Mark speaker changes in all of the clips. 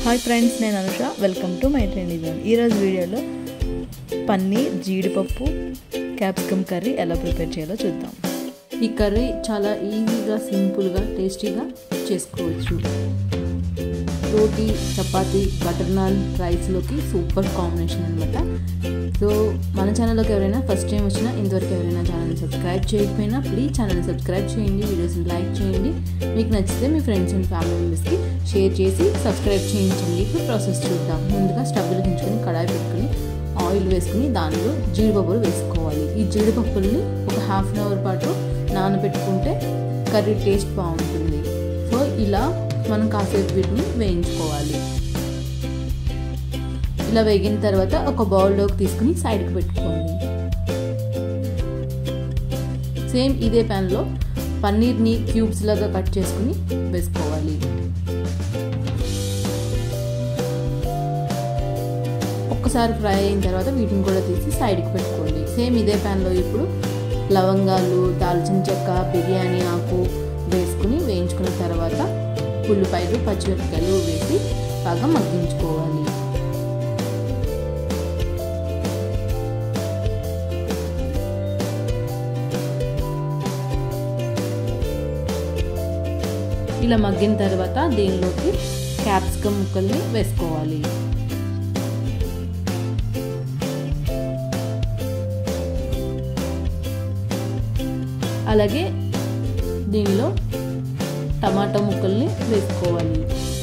Speaker 1: hi friends నేను Anusha welcome to my trendy zone ఈరోజు వీడియోలో పన్నీర్ జీడిపప్పు క్యాప్సికమ్ కర్రీ ఎలా ప్రిపేర్ చేయాలో చూద్దాం
Speaker 2: ఈ కర్రీ చాలా ఈజీగా సింపుల్గా టేస్టీగా చేసుకోవచ్చు రోటీ చపాతీ బటర్ నాన్ రైస్లోకి సూపర్ కాంబినేషన్ అనమాట సో మన ఛానల్లోకి ఎవరైనా ఫస్ట్ టైం వచ్చినా ఇంతవరకు ఎవరైనా ఛానల్ని సబ్స్క్రైబ్ చేయకపోయినా ప్లీజ్ ఛానల్ని సబ్స్క్రైబ్ చేయండి వీడియోస్ని లైక్ చేయండి మీకు నచ్చితే మీ ఫ్రెండ్స్ అండ్ ఫ్యామిలీ మెంబర్స్కి షేర్ చేసి సబ్స్క్రైబ్ చేయించండి ఇప్పుడు ప్రాసెస్ చూద్దాం ముందుగా స్టవ్ వెలిగించుకొని కడాయి పెట్టుకుని ఆయిల్ వేసుకుని దానిలో జీడిపప్పులు వేసుకోవాలి ఈ జీడిపప్పుల్ని ఒక హాఫ్ అన్ అవర్ పాటు నానబెట్టుకుంటే కర్రీ టేస్ట్ బాగుంటుంది సో ఇలా మనం కాసేపు వీటిని వేయించుకోవాలి ఇలా వేగిన తర్వాత ఒక బౌల్లోకి తీసుకుని సైడ్కి పెట్టుకోండి సేమ్ ఇదే ప్యాన్లో పన్నీర్ని క్యూబ్స్ లాగా కట్ చేసుకుని వేసుకోవాలి ఒక్కసారి ఫ్రై అయిన తర్వాత వీటిని కూడా తీసి సైడ్కి పెట్టుకోండి సేమ్ ఇదే ప్యాన్లో ఇప్పుడు లవంగాలు దాల్చిన చెక్క బిర్యానీ ఆకు వేసుకుని వేయించుకున్న తర్వాత ఉల్లిపాయలు పచ్చిమిరపకాయలు వేసి బాగా మగ్గించుకోవాలి ఇలా మగ్గిన తర్వాత దీనిలోకి క్యాప్సికమ్ ముక్కల్ని వేసుకోవాలి అలాగే దీనిలో టమాటా ముక్కల్ని వేసుకోవాలి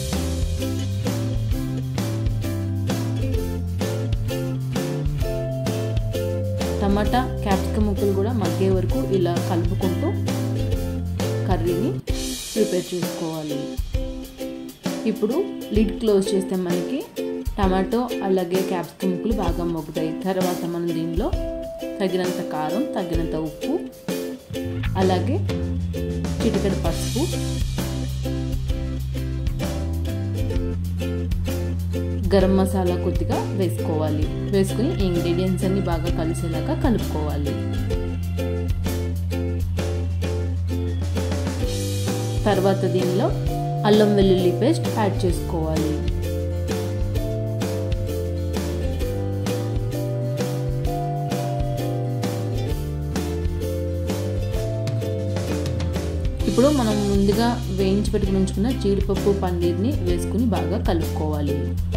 Speaker 2: టమాటా క్యాప్సికమ్ ముక్కలు కూడా మగ్గే వరకు ఇలా కలుపుకుంటూ కర్రీని ప్రిపేర్ చేసుకోవాలి ఇప్పుడు లిడ్ క్లోజ్ చేస్తే మనకి టమాటో అలాగే క్యాప్సికమ్ ముక్కలు బాగా మొగ్గుతాయి తర్వాత మనం దీనిలో తగినంత కారం తగినంత ఉప్పు అలాగే చిటికెడు పసుపు గరం మసాలా కొద్దిగా వేసుకోవాలి వేసుకుని ఇంగ్రీడియంట్స్ అన్ని బాగా కలిసేలాగా కలుపుకోవాలి తర్వాత దీనిలో అల్లం వెల్లుల్లి పేస్ట్ యాడ్ చేసుకోవాలి ఇప్పుడు మనం ముందుగా వేయించి పెట్టుకుని ఉంచుకున్న జీడిపప్పు పన్నీర్ని వేసుకుని బాగా కలుపుకోవాలి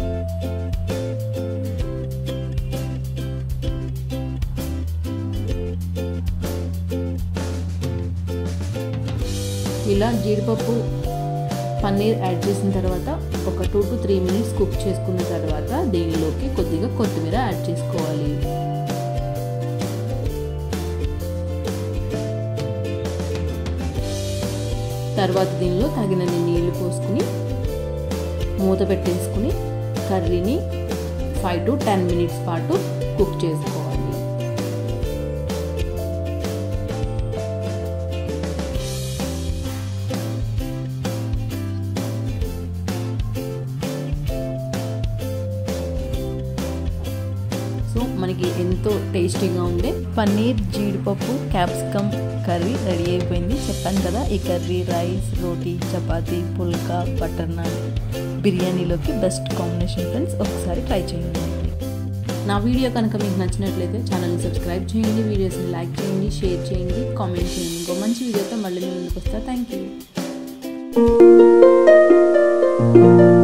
Speaker 2: ఇలా జీడిపప్పు పన్నీర్ యాడ్ చేసిన తర్వాత ఒక two to three minutes cook చేసుకున్న తర్వాత దీనిలోకి కొద్దిగా కొత్తిమీర యాడ్ చేసుకోవాలి తర్వాత దీనిలో తగినన్ని నీళ్లు పోసుకుని మూత పెట్టేసుకుని కర్రీని ఫైవ్ టు టెన్ మినిట్స్ పాటు కుక్ చేసుకోవాలి సో మనకి ఎంతో టేస్టీగా ఉండే
Speaker 1: పన్నీర్ జీడిపప్పు క్యాప్సికమ్ కర్రీ రెడీ అయిపోయింది చెప్పాను కదా ఈ కర్రీ రైస్ రోటీ చపాతీ పుల్కా బటర్ నాన్ బిర్యానీలోకి బెస్ట్ కాంబినేషన్ ఫ్రెండ్స్ ఒకసారి ట్రై చేయండి
Speaker 2: నా వీడియో కనుక మీకు నచ్చినట్లయితే ఛానల్ని సబ్స్క్రైబ్ చేయండి వీడియోస్ని లైక్ చేయండి షేర్ చేయండి కామెంట్ చేయండి ఇంకో మంచి వీడియోతో మళ్ళీ మీ ముందుకు వస్తా థ్యాంక్ యూ